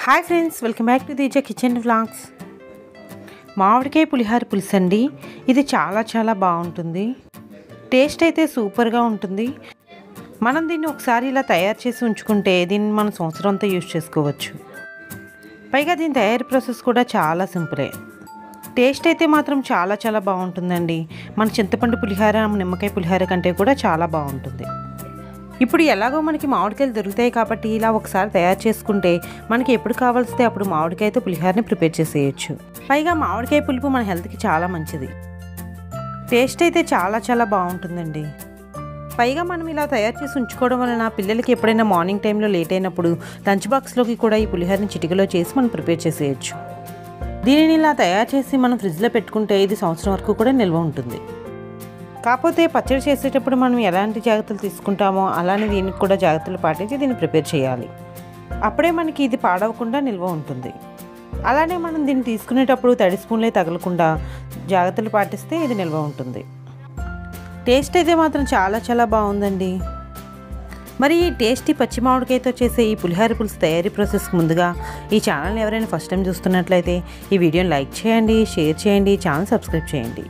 hi friends welcome back to దీజ kitchen vlogs మామిడికాయ పులిహార పులుసు అండి ఇది చాలా చాలా బాగుంటుంది టేస్ట్ అయితే సూపర్గా ఉంటుంది మనం దీన్ని ఒకసారి ఇలా తయారు చేసి ఉంచుకుంటే దీన్ని మనం సంవత్సరం అంతా యూజ్ చేసుకోవచ్చు పైగా దీని తయారీ ప్రాసెస్ కూడా చాలా సింపులే టేస్ట్ అయితే మాత్రం చాలా చాలా బాగుంటుందండి మన చింతపండు పులిహార నిమ్మకాయ పులిహార కంటే కూడా చాలా బాగుంటుంది ఇప్పుడు ఎలాగో మనకి మామిడికాయలు దొరుకుతాయి కాబట్టి ఇలా ఒకసారి తయారు చేసుకుంటే మనకి ఎప్పుడు కావాల్సితే అప్పుడు మామిడికాయతో పులిహారని ప్రిపేర్ చేసేయచ్చు పైగా మామిడికాయ పులుపు మన హెల్త్కి చాలా మంచిది టేస్ట్ అయితే చాలా చాలా బాగుంటుందండి పైగా మనం ఇలా తయారు చేసి ఉంచుకోవడం వలన పిల్లలకి ఎప్పుడైనా మార్నింగ్ టైంలో లేట్ అయినప్పుడు లంచ్ బాక్స్లోకి కూడా ఈ పులిహోరని చిటికలో చేసి మనం ప్రిపేర్ చేసేయచ్చు దీనిని ఇలా తయారు చేసి మనం ఫ్రిడ్జ్లో పెట్టుకుంటే ఇది సంవత్సరం వరకు కూడా నిల్వ ఉంటుంది కాకపోతే పచ్చడి చేసేటప్పుడు మనం ఎలాంటి జాగ్రత్తలు తీసుకుంటామో అలానే దీనికి కూడా జాగ్రత్తలు పాటించి దీన్ని ప్రిపేర్ చేయాలి అప్పుడే మనకి ఇది పాడవకుండా నిల్వ ఉంటుంది అలానే మనం దీన్ని తీసుకునేటప్పుడు తడి స్పూన్లే తగలకుండా జాగ్రత్తలు పాటిస్తే ఇది నిల్వ ఉంటుంది టేస్ట్ అయితే మాత్రం చాలా చాలా బాగుందండి మరి ఈ టేస్టీ పచ్చి మామిడికాయతో చేసే ఈ పులిహార పులుసు తయారీ ప్రాసెస్ ముందుగా ఈ ఛానల్ని ఎవరైనా ఫస్ట్ టైం చూస్తున్నట్లయితే ఈ వీడియోని లైక్ చేయండి షేర్ చేయండి ఛానల్ సబ్స్క్రైబ్ చేయండి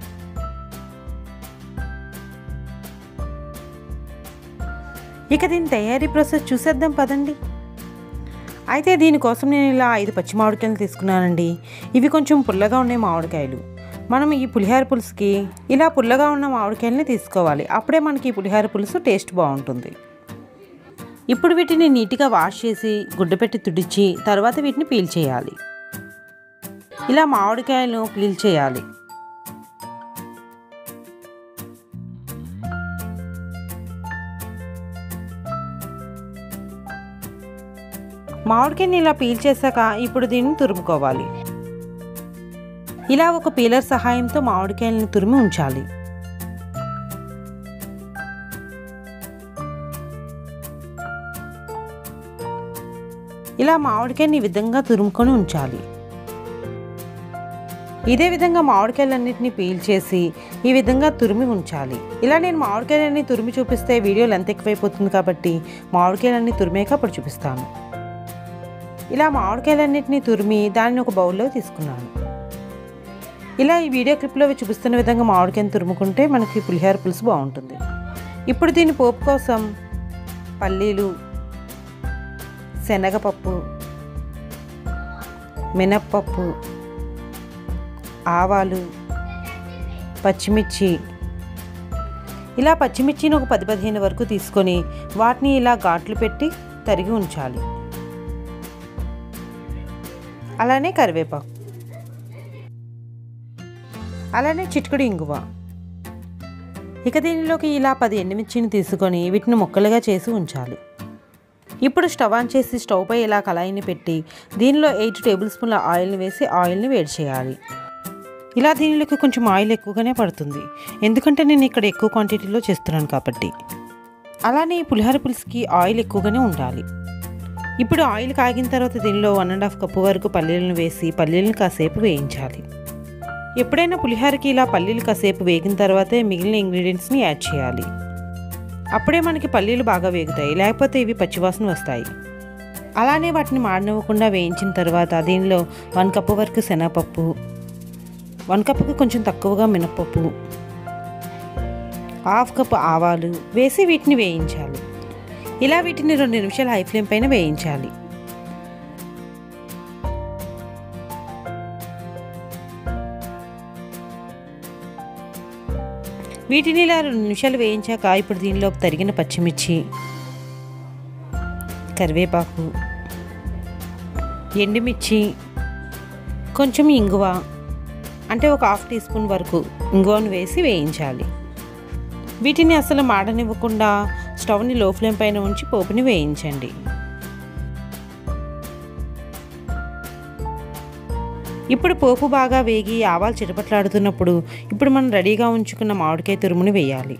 ఇక దీని తయారీ ప్రాసెస్ చూసేద్దాం పదండి అయితే దీనికోసం నేను ఇలా ఐదు పచ్చి మామిడికాయలు తీసుకున్నానండి ఇవి కొంచెం పుల్లగా ఉన్నాయి మామిడికాయలు మనం ఈ పులిహార పులుసుకి ఇలా పుల్లగా ఉన్న మామిడికాయలని తీసుకోవాలి అప్పుడే మనకి ఈ పులిహార పులుసు టేస్ట్ బాగుంటుంది ఇప్పుడు వీటిని నీట్గా వాష్ చేసి గుడ్డ పెట్టి తుడిచి తర్వాత వీటిని పీల్ చేయాలి ఇలా మామిడికాయలను పీల్ చేయాలి మామిడికాయని ఇలా పీల్ చేశాక ఇప్పుడు దీన్ని తురుముకోవాలి ఇలా ఒక పీలర్ సహాయంతో మామిడికాయలను తురిమి ఉంచాలి ఇలా మామిడికాయని ఈ విధంగా తురుముకొని ఉంచాలి ఇదే విధంగా మామిడికాయలన్నింటినీ పీల్ చేసి ఈ విధంగా తురిమి ఉంచాలి ఇలా నేను మామిడికాయలన్నీ తురిమి చూపిస్తే వీడియో లెంత్ ఎక్కువైపోతుంది కాబట్టి మామిడికాయలన్నీ తురిమేక అప్పుడు చూపిస్తాను ఇలా మామిడికాయలన్నింటినీ తురిమి దాన్ని ఒక బౌల్లో తీసుకున్నాను ఇలా ఈ వీడియో క్లిప్లో చూపిస్తున్న విధంగా మామిడికాయని తురుముకుంటే మనకి పులిహోర పులుసు బాగుంటుంది ఇప్పుడు దీని పోపు కోసం పల్లీలు శనగపప్పు మినప్పప్పు ఆవాలు పచ్చిమిర్చి ఇలా పచ్చిమిర్చిని ఒక పది పదిహేను వరకు తీసుకొని వాటిని ఇలా ఘాట్లు పెట్టి తరిగి ఉంచాలి అలానే కరివేపాకు అలానే చిటికడు ఇంగువ ఇక దీనిలోకి ఇలా పది ఎండుమిర్చిని తీసుకొని వీటిని ముక్కలుగా చేసి ఉంచాలి ఇప్పుడు స్టవ్ ఆన్ చేసి స్టవ్ పై ఇలా కళాయిని పెట్టి దీనిలో ఎయిట్ టేబుల్ స్పూన్ల ఆయిల్ని వేసి ఆయిల్ని వేడి చేయాలి ఇలా దీనిలోకి కొంచెం ఆయిల్ ఎక్కువగానే పడుతుంది ఎందుకంటే నేను ఇక్కడ ఎక్కువ క్వాంటిటీలో చేస్తున్నాను కాబట్టి అలానే ఈ పులిహోర పులుసుకి ఆయిల్ ఎక్కువగానే ఉండాలి ఇప్పుడు ఆయిల్ కాగిన తర్వాత దీనిలో వన్ అండ్ హాఫ్ కప్పు వరకు పల్లీలను వేసి పల్లీలను కాసేపు వేయించాలి ఎప్పుడైనా పులిహోరకి ఇలా పల్లీలు కాసేపు వేగిన తర్వాతే మిగిలిన ఇంగ్రీడియంట్స్ని యాడ్ చేయాలి అప్పుడే మనకి పల్లీలు బాగా వేగుతాయి లేకపోతే ఇవి పచ్చివాసన వస్తాయి అలానే వాటిని మాడనివ్వకుండా వేయించిన తర్వాత దీనిలో వన్ కప్పు వరకు శనగపప్పు వన్ కప్పుకి కొంచెం తక్కువగా మినపప్పు హాఫ్ కప్ ఆవాలు వేసి వీటిని వేయించాలి ఇలా వీటిని రెండు నిమిషాలు హై ఫ్లేమ్ పైన వేయించాలి వీటిని ఇలా రెండు నిమిషాలు వేయించాక ఇప్పుడు దీనిలో తరిగిన పచ్చిమిర్చి కరివేపాకు ఎండుమిర్చి కొంచెం ఇంగువ అంటే ఒక హాఫ్ టీ స్పూన్ వరకు ఇంగువను వేసి వేయించాలి వీటిని అసలు మాడనివ్వకుండా స్టవ్ని లో ఫ్లేమ్ పైన ఉంచి పోపుని వేయించండి ఇప్పుడు పోపు బాగా వేగి ఆవాలు చిటపట్లాడుతున్నప్పుడు ఇప్పుడు మనం రెడీగా ఉంచుకున్న మామిడికాయ తురుముని వేయాలి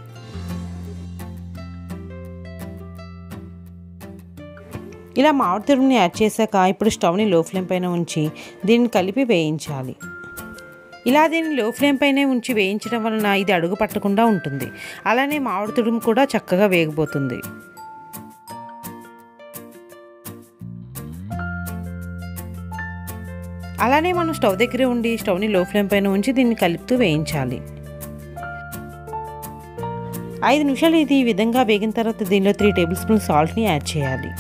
ఇలా మామిడి తురుముని యాడ్ చేశాక ఇప్పుడు స్టవ్ని లో ఫ్లేమ్ పైన ఉంచి దీన్ని కలిపి వేయించాలి ఇలా దీన్ని లో ఫ్లేమ్ పైనే ఉంచి వేయించడం వలన ఇది అడుగు పట్టకుండా ఉంటుంది అలానే మామిడి తురుము కూడా చక్కగా వేగిపోతుంది అలానే మనం స్టవ్ దగ్గరే ఉండి స్టవ్ని లో ఫ్లేమ్ పైన ఉంచి దీన్ని కలుపుతూ వేయించాలి ఐదు నిమిషాలు ఇది ఈ విధంగా వేగిన తర్వాత దీనిలో త్రీ టేబుల్ స్పూన్ సాల్ట్ని యాడ్ చేయాలి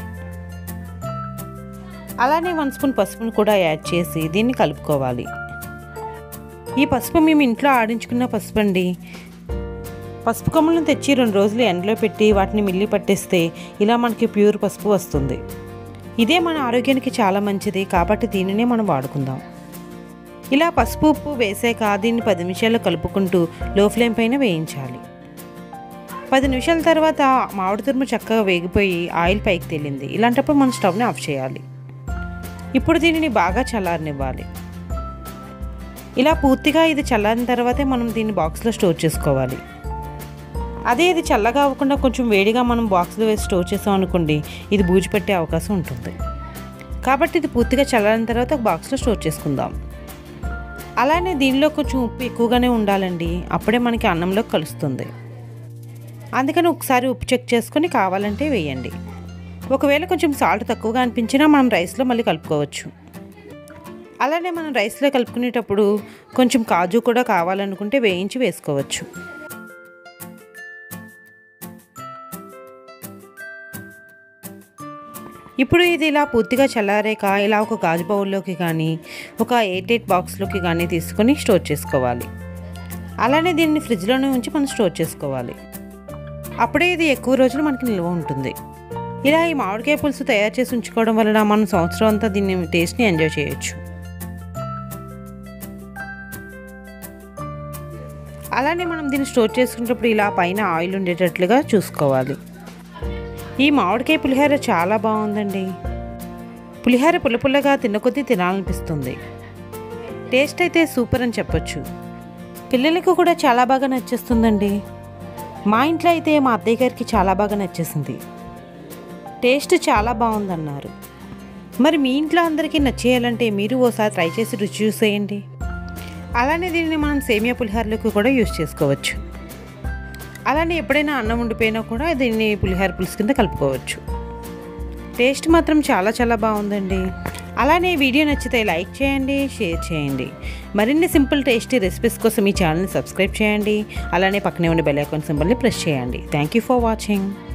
అలానే వన్ స్పూన్ పసుపును కూడా యాడ్ చేసి దీన్ని కలుపుకోవాలి ఈ పసుపు మేము ఇంట్లో ఆడించుకున్న పసుపు అండి పసుపు కొమ్మలను తెచ్చి రెండు రోజులు ఎండలో పెట్టి వాటిని మిల్లి పట్టేస్తే ఇలా మనకి ప్యూర్ పసుపు వస్తుంది ఇదే మన ఆరోగ్యానికి చాలా మంచిది కాబట్టి దీనినే మనం వాడుకుందాం ఇలా పసుపు ఉప్పు వేసాక దీన్ని పది నిమిషాలు కలుపుకుంటూ లో ఫ్లేమ్ పైన వేయించాలి పది నిమిషాల తర్వాత మామిడి తురుము చక్కగా వేగిపోయి ఆయిల్ పైకి తేలింది ఇలాంటప్పుడు మనం స్టవ్ని ఆఫ్ చేయాలి ఇప్పుడు దీనిని బాగా చల్లారనివ్వాలి ఇలా పూర్తిగా ఇది చల్లారిన తర్వాతే మనం దీన్ని బాక్స్లో స్టోర్ చేసుకోవాలి అదే ఇది చల్లగా అవ్వకుండా కొంచెం వేడిగా మనం బాక్స్లో వేసి స్టోర్ చేసాం అనుకోండి ఇది బూజు పెట్టే అవకాశం ఉంటుంది కాబట్టి ఇది పూర్తిగా చల్లారిన తర్వాత ఒక బాక్స్లో స్టోర్ చేసుకుందాం అలానే దీనిలో కొంచెం ఉప్పు ఎక్కువగానే ఉండాలండి అప్పుడే మనకి అన్నంలో కలుస్తుంది అందుకని ఒకసారి ఉప్పు చెక్ చేసుకొని కావాలంటే వేయండి ఒకవేళ కొంచెం సాల్ట్ తక్కువగా అనిపించినా మనం రైస్లో మళ్ళీ కలుపుకోవచ్చు అలానే మనం రైస్లో కలుపుకునేటప్పుడు కొంచెం కాజు కూడా కావాలనుకుంటే వేయించి వేసుకోవచ్చు ఇప్పుడు ఇది ఇలా పూర్తిగా చల్లారాక ఇలా ఒక గాజు బౌల్లోకి కానీ ఒక ఎయిట్ ఎయిట్ బాక్స్లోకి కానీ తీసుకొని స్టోర్ చేసుకోవాలి అలానే దీన్ని ఫ్రిడ్జ్లోనే ఉంచి మనం స్టోర్ చేసుకోవాలి అప్పుడే ఇది ఎక్కువ రోజులు మనకి నిల్వ ఉంటుంది ఇలా ఈ మామిడికాయ పులుసు తయారు చేసి ఉంచుకోవడం వలన మనం సంవత్సరం అంతా దీన్ని టేస్ట్ని ఎంజాయ్ చేయొచ్చు అలానే మనం దీన్ని స్టోర్ చేసుకునేటప్పుడు ఇలా పైన ఆయిల్ ఉండేటట్లుగా చూసుకోవాలి ఈ మామిడికాయ పులిహోర చాలా బాగుందండి పులిహోర పుల్ల పుల్లగా తిన్న కొద్దీ తినాలనిపిస్తుంది టేస్ట్ అయితే సూపర్ అని చెప్పొచ్చు పిల్లలకు కూడా చాలా బాగా నచ్చేస్తుందండి మా ఇంట్లో అయితే మా అత్తయ్య గారికి చాలా బాగా నచ్చేసింది టేస్ట్ చాలా బాగుందన్నారు మరి మీ ఇంట్లో అందరికీ నచ్చేయాలంటే మీరు ఓసారి ట్రై చేసి రుచి చూసేయండి అలానే దీనిని మనం సేమియా పులిహోరలకు కూడా యూస్ చేసుకోవచ్చు అలానే ఎప్పుడైనా అన్నం ఉండిపోయినా కూడా దీన్ని పులిహోర పులుసు కింద కలుపుకోవచ్చు టేస్ట్ మాత్రం చాలా చాలా బాగుందండి అలానే వీడియో నచ్చితే లైక్ చేయండి షేర్ చేయండి మరిన్ని సింపుల్ టేస్టీ రెసిపీస్ కోసం ఈ ఛానల్ని సబ్స్క్రైబ్ చేయండి అలానే పక్కనే ఉండే బెల్ ఐకాన్ సింబల్ని ప్రెస్ చేయండి థ్యాంక్ యూ ఫర్ వాచింగ్